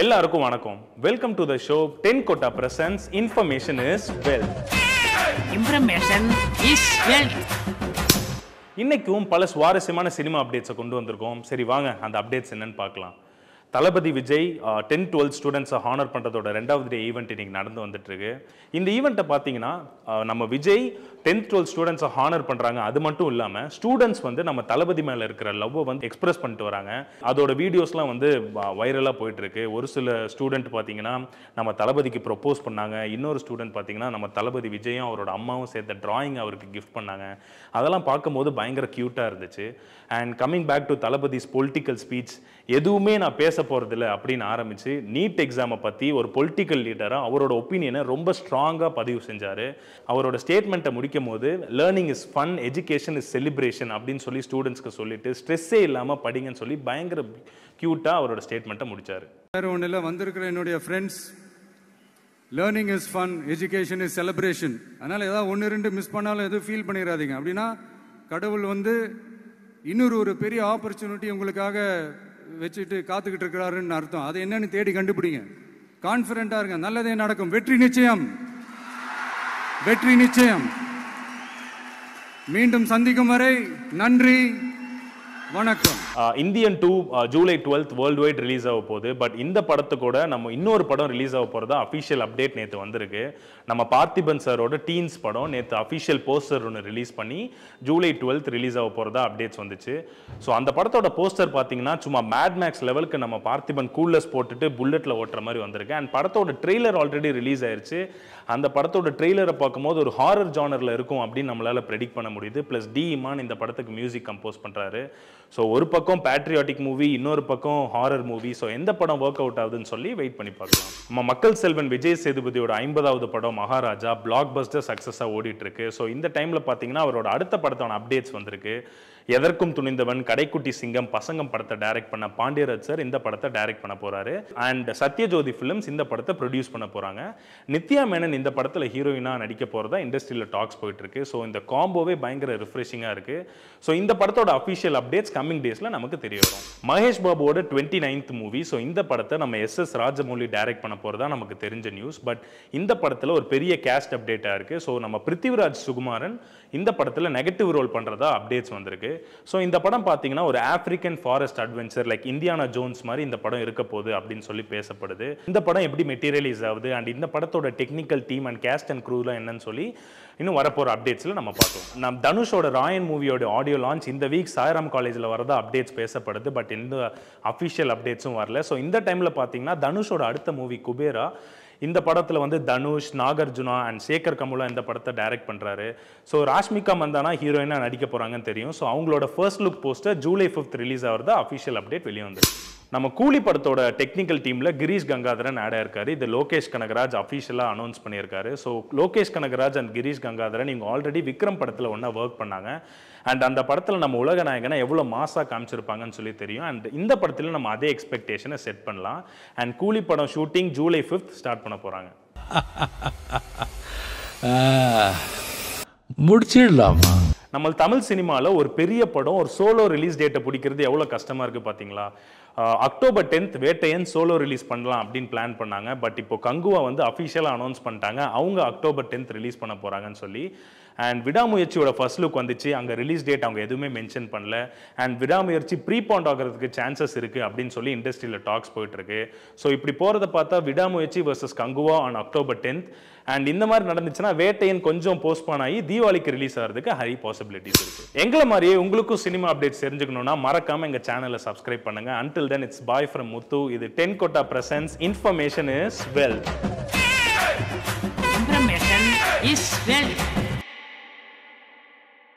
எல்லாருக்கும் வணக்கம் welcome to the show ten கோட்டா presents information is wealth Information is wealth. இன்னைக்கும் பல சுவாரஸ்யமான சினிமா அப்டேட்ஸை கொண்டு வந்திருக்கோம் சரி வாங்க அந்த அப்டேட்ஸ் என்னன்னு பார்க்கலாம் தளபதி விஜய் டென் டுவெல்த் ஸ்டூடெண்ட்ஸை ஹானர் பண்ணுறதோட ரெண்டாவது டே ஈவெண்ட் இன்னைக்கு நடந்து வந்துட்டு இருக்கு இந்த ஈவெண்ட்டை பார்த்தீங்கன்னா அஹ், நம்ம விஜய் டென்த் டுவெல்த் ஸ்டூடெண்ட்ஸை ஹானர் பண்ணுறாங்க அது மட்டும் இல்லாமல் ஸ்டூடெண்ட்ஸ் வந்து நம்ம தளபதி மேலே இருக்கிற லவ்வை வந்து எக்ஸ்பிரஸ் பண்ணிட்டு வராங்க அதோட வீடியோஸ்லாம் வந்து வைரலாக போயிட்டு இருக்கு ஒரு சில ஸ்டூடெண்ட் பார்த்தீங்கன்னா நம்ம தளபதிக்கு ப்ரொப்போஸ் பண்ணாங்க இன்னொரு ஸ்டூடெண்ட் பார்த்தீங்கன்னா நம்ம தளபதி விஜயும் அவரோட அம்மாவும் சேர்த்த டிராயிங் அவருக்கு கிஃப்ட் பண்ணாங்க அதெல்லாம் பார்க்கும்போது பயங்கர க்யூட்டாக இருந்துச்சு and coming back to Thalapathy's political speech எதுவுமே நான் பேச போகிறதில்ல அப்படின்னு ஆரம்பித்து நீட் எக்ஸாமை பற்றி ஒரு பொலிட்டிக்கல் லீடராக அவரோட ஒப்பீனியனை ரொம்ப ஸ்ட்ராங்காக பதிவு செஞ்சார் அவரோட ஸ்டேட்மெண்ட்டை முடிக்கும் போது learning is fun education is celebration அப்படின்னு சொல்லி ஸ்டூடெண்ட்ஸ்க்கு சொல்லிட்டு ஸ்ட்ரெஸ்ஸே இல்லாமல் படிங்கன்னு சொல்லி பயங்கர க்யூட்டாக அவரோட ஸ்டேட்மெண்ட்டை முடிச்சார் வேற ஒன்றும் இல்லை வந்திருக்கிற என்னுடைய friends learning is fun education is celebration அதனால் ஏதாவது ஒன்று ரெண்டு மிஸ் பண்ணாலும் எதுவும் ஃபீல் பண்ணிடாதீங்க அப்படின்னா கடவுள் வந்து இன்னொரு ஒரு பெரிய ஆப்பர்ச்சுனிட்டி உங்களுக்காக வச்சுட்டு காத்துக்கிட்டு இருக்கிறாருன்னு அர்த்தம் அது என்னன்னு தேடி கண்டுபிடிங்க கான்ஃபிடென்ட்டாக இருங்க நல்லதே நடக்கும் வெற்றி நிச்சயம் வெற்றி நிச்சயம் மீண்டும் சந்திக்கும் வரை நன்றி வணக்கம் Indian two July twelfth world wide release ஆக போகுது பட் இந்த படத்து கூட நம்ம இன்னொரு படம் ரிலீஸ் ஆக போகிறதா அஃபிஷியல் அப்டேட் நேற்று வந்திருக்கு நம்ம பார்த்திபன் சாரோட டீன்ஸ் படம் நேற்று அஃபிஷியல் போஸ்டர் ஒன்று ரிலீஸ் பண்ணி ஜூலை டுவெல்த் ரிலீஸ் ஆக போகிறதா அப்டேட்ஸ் வந்துச்சு ஸோ அந்த படத்தோட போஸ்டர் பார்த்தீங்கன்னா சும்மா மேட் மேக்ஸ் லெவலுக்கு நம்ம பார்த்திபன் கூல்லஸ் போட்டுட்டு புல்லட்டில் ஓட்டுற மாதிரி வந்திருக்கு அண்ட் படத்தோட ட்ரெய்லர் ஆல்ரெடி ரிலீஸ் ஆயிருச்சு அந்த படத்தோட ட்ரெய்லரை பார்க்கும்போது ஒரு ஹாரர் ஜானரில் இருக்கும் அப்படின்னு நம்மளால ப்ரெடிக்ட் பண்ண முடியுது ப்ளஸ் டி இமான் இந்த படத்துக்கு மியூசிக் கம்போஸ் பண்ணுறாரு ஸோ ஒரு பக்கம் பேட்ரியாட்டிக் மூவி இன்னொரு பக்கம் ஹாரர் மூவி ஸோ எந்த படம் ஒர்க் அவுட் ஆகுதுன்னு சொல்லி வெயிட் பண்ணி பார்க்கலாம் நம்ம மக்கள் செல்வன் விஜய் சேதுபதியோட ஐம்பதாவது படம் மகாராஜா பிளாக் பஸ்டர் சக்ஸஸாக ஓடிட்டு இருக்கு ஸோ இந்த டைமில் பார்த்தீங்கன்னா அவரோட அடுத்த படத்தோட அப்டேட்ஸ் வந்திருக்கு எதற்கும் துணிந்தவன் கடைக்குட்டி சிங்கம் பசங்கம் படத்தை டைரக்ட் பண்ண பாண்டியராஜ் சார் இந்த படத்தை டைரக்ட் பண்ண போறாரு அண்ட் சத்யஜோதி ஃபிலிம்ஸ் இந்த படத்தை ப்ரொடியூஸ் பண்ண போறாங்க நித்யா மேனன் இந்த படத்தில் ஹீரோயினாக நடிக்க போறதா இண்டஸ்ட்ரியில் டாக்ஸ் போயிட்டு இருக்கு ஸோ இந்த காம்போவே பயங்கர ரிஃப்ரெஷிங்காக இருக்கு ஸோ இந்த படத்தோட அஃபிஷியல் அப்டேட்ஸ் கம்மிங் டேஸ்ல நமக்கு தெரிய வரும் மகேஷ் பாபுவோட டுவெண்ட்டி நைன்த் மூவி ஸோ இந்த படத்தை நம்ம எஸ் எஸ் ராஜமௌலி டைரக்ட் பண்ண போறதா நமக்கு தெரிஞ்ச நியூஸ் பட் இந்த படத்தில் ஒரு பெரிய கேஸ்ட் அப்டேட்டாக இருக்கு ஸோ நம்ம பிருத்திவிராஜ் சுகுமாரன் இந்த படத்தில் நெகட்டிவ் ரோல் பண்ணுறதா அப்டேட்ஸ் வந்திருக்கு ஸோ இந்த படம் பார்த்தீங்கன்னா ஒரு African forest adventure like Indiana Jones மாதிரி இந்த படம் இருக்க போகுது அப்படின்னு சொல்லி பேசப்படுது இந்த படம் எப்படி மெட்டீரியலைஸ் ஆகுது அண்ட் இந்த படத்தோட technical team and cast and க்ரூலாம் என்னன்னு சொல்லி இன்னும் வரப்போகிற அப்டேட்ஸில் நம்ம பார்த்தோம் நம்ம தனுஷோட ராயன் மூவியோட ஆடியோ லான்ச் இந்த வீக் சாய்ராம் காலேஜில் வரதா அப்டேட்ஸ் பேசப்படுது பட் எந்த அஃபிஷியல் அப்டேட்ஸும் வரல ஸோ இந்த டைமில் பார்த்தீங்கன்னா தனுஷோட அடுத்த மூவி குபேரா இந்த படத்தில் வந்து தனுஷ் நாகார்ஜுனா அண்ட் சேகர் கமுலா இந்த படத்தை டைரக்ட் பண்ணுறாரு ஸோ ராஷ்மிகா மந்தானா ஹீரோயினாக நடிக்க போகிறாங்கன்னு தெரியும் ஸோ அவங்களோட first look poster July fifth release ஆகிறதா அஃபிஷியல் அப்டேட் வெளியே வந்துருக்கு நம்ம கூலி படத்தோட டெக்னிக்கல் டீமில் கிரீஷ் கங்காதரன் ஆட் ஆயிருக்காரு இது லோகேஷ் கனகராஜ் அஃபிஷியலாக அனௌன்ஸ் பண்ணியிருக்காரு ஸோ லோகேஷ் கனகராஜ் அண்ட் கிரீஷ் கங்காதரன் இவங்க ஆல்ரெடி விக்ரம் படத்தில் ஒன்றா ஒர்க் பண்ணாங்க அண்ட் அந்த படத்தில் நம்ம உலக நாயகனை எவ்வளோ மாசாக காமிச்சிருப்பாங்கன்னு சொல்லி தெரியும் அண்ட் இந்த படத்தில் நம்ம அதே எக்ஸ்பெக்டேஷனை செட் பண்ணலாம் அண்ட் கூலி படம் ஷூட்டிங் ஜூலை ஃபிஃப்த் ஸ்டார்ட் பண்ண போகிறாங்க முடிச்சிடலாமா நம்ம தமிழ் சினிமாவில் ஒரு பெரிய படம் ஒரு சோலோ ரிலீஸ் டேட்டை பிடிக்கிறது எவ்வளோ கஷ்டமாக இருக்குது பார்த்தீங்களா ஆஹ் October tenth Vettaiyan solo release பண்ணலாம் அப்படின்னு பிளான் பண்ணாங்க பட் இப்போ கங்குவா வந்து அஃபிஷியலாக அனௌன்ஸ் பண்ணிட்டாங்க அவங்க அக்டோபர் டென்த் ரிலீஸ் பண்ண போகிறாங்கன்னு சொல்லி அண்ட் விடாமுயற்சியோட ஃபர்ஸ்ட் லுக் வந்துச்சு அங்கே ரிலீஸ் டேட் அவங்க எதுவுமே மென்ஷன் பண்ணல அண்ட் விடாமுயற்சி ப்ரீபாண்ட் ஆகிறதுக்கு சான்சஸ் இருக்குது அப்படின்னு சொல்லி இண்டஸ்ட்ரியில் டாக்ஸ் போயிட்டு இருக்கு ஸோ இப்படி போகிறத பார்த்தா Vidaamuyarchi versus Kanguva on October tenth and இந்த மாதிரி நடந்துச்சுன்னா வேட்டையன் கொஞ்சம் போஸ்ட்பான் ஆகி தீபாவளிக்கு ரிலீஸ் ஆகிறதுக்கு ஹை பாசிபிலிட்டிஸ் இருக்கு எங்களை மாதிரியே உங்களுக்கும் சினிமா அப்டேட்ஸ் தெரிஞ்சுக்கணும்னா மறக்காம எங்க சேனலை சப்ஸ்கிரைப் பண்ணுங்க until then it's bye from Muthu இது டென் கோட்டா presents information is wealth Information is wealth.